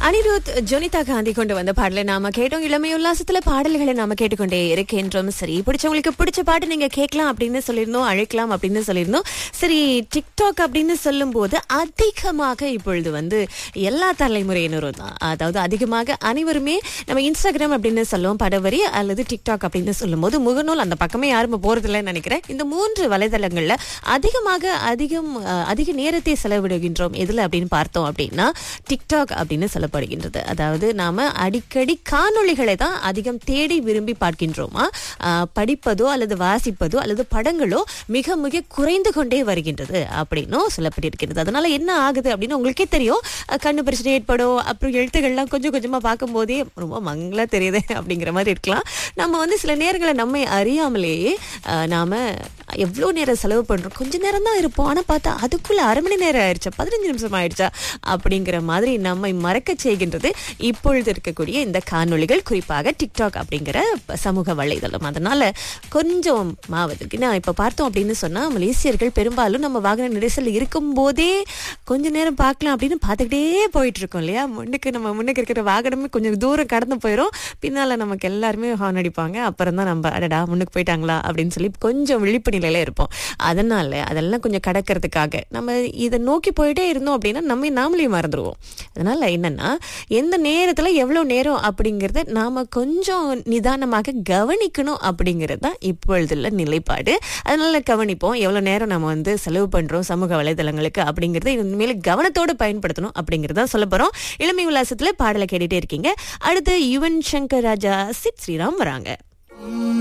அனிருத் ஜொனிதா காந்தி கொண்டு வந்த பாடலை நாம கேட்டோம் இளமை உல்லாசத்துல பாடல்களை நாம கேட்டுக்கொண்டே இருக்கின்றோம் சரி பிடிச்சவங்களுக்கு பிடிச்ச பாட்டு நீங்க கேட்கலாம் அப்படின்னு சொல்லியிருந்தோம் அழைக்கலாம் அப்படின்னு சொல்லியிருந்தோம் சரி டிக்டாக் அப்படின்னு சொல்லும்போது அதிகமாக இப்பொழுது வந்து எல்லா தலைமுறையினரும் தான் அதாவது அதிகமாக அனைவருமே நம்ம இன்ஸ்டாகிராம் அப்படின்னு சொல்லுவோம் படவரி அல்லது டிக்டாக் அப்படின்னு சொல்லும்போது முகநூல் அந்த பக்கமே யாரும் போறதில்லைன்னு நினைக்கிறேன் இந்த மூன்று வலைதளங்கள்ல அதிகமாக அதிகம் அஹ், அதிக நேரத்தை செலவிடுகின்றோம் எதுல அப்படின்னு பார்த்தோம் அப்படின்னா டிக்டாக் அப்படின்னு சொல்லப்படுகின்றது அதாவது நாம அடிக்கடி காணொளிகளை தான் அதிகம் தேடி விரும்பி பார்க்கின்றோமா ஆஹ், படிப்பதோ அல்லது வாசிப்பதோ அல்லது படங்களோ மிக மிக குறைந்து கொண்டே வருகின்றது அப்படின்னும் சொல்லப்பட்டிருக்கிறது அதனால என்ன ஆகுது அப்படின்னு உங்களுக்கே தெரியும் அஹ், கண்ணு பிரச்சனை ஏற்படும் அப்புறம் எழுத்துக்கள்லாம் கொஞ்சம் கொஞ்சமா பார்க்கும்போதே ரொம்ப மங்களா தெரியுது அப்படிங்கிற மாதிரி இருக்கலாம் நம்ம வந்து சில நேரங்களை நம்மை அறியாமலேயே ஆஹ், நாம எவ்வளோ நேரம் செலவு பண்றோம் கொஞ்ச நேரம் தான் இருப்போம் ஆனா பார்த்தா அதுக்குள்ள அரை மணி நேரம் ஆயிடுச்சா பதினஞ்சு நிமிஷம் ஆயிடுச்சா அப்படிங்கிற மாதிரி நம்மை மறக்க செய்கின்றது இப்பொழுது இருக்கக்கூடிய இந்த காணொளிகள் குறிப்பாக டிக்டாக் அப்படிங்கிற சமூக வலைதளம் அதனால கொஞ்சம் மாவதுக்கு நான் இப்ப பார்த்தோம் அப்படின்னு சொன்னா மலேசியர்கள் பெரும்பாலும் நம்ம வாகன நெரிசல் இருக்கும் போதே கொஞ்ச நேரம் பார்க்கலாம் அப்படின்னு பார்த்துக்கிட்டே போயிட்டு இருக்கோம் இல்லையா முன்னுக்கு நம்ம முன்னுக்கு இருக்கிற வாகனமே கொஞ்சம் தூரம் கடந்து போயிடும் பின்னால நமக்கு எல்லாருமே ஹார்ன் அடிப்பாங்க அப்புறம் தான் நம்ம அடடா முன்னுக்கு போயிட்டாங்களா அப்படின்னு சொல்லி கொஞ்சம் விழிப்பு நிலையில இருப்போம் அதனால அதெல்லாம் கொஞ்சம் கடக்கிறதுக்காக நம்ம இதை நோக்கி போயிட்டே இருந்தோம் அப்படின்னா நம்ம நாமளே மறந்துடுவோம் அதனால என்னன்னா எந்த நேரத்துல எவ்வளவு நேரம் அப்படிங்கறத நாம கொஞ்சம் நிதானமாக கவனிக்கணும் அப்படிங்கிறது தான் இப்பொழுதுள்ள நிலைப்பாடு அதனால கவனிப்போம் எவ்வளவு நேரம் நம்ம வந்து செலவு பண்றோம் சமூக வலைதளங்களுக்கு அப்படிங்கறத இனிமேல் கவனத்தோடு பயன்படுத்தணும் அப்படிங்கறத சொல்ல போறோம் இளமை உல்லாசத்துல பாடலை கேட்டுட்டே இருக்கீங்க அடுத்து யுவன் சங்கர் ராஜா சித் ஸ்ரீராம் வராங்க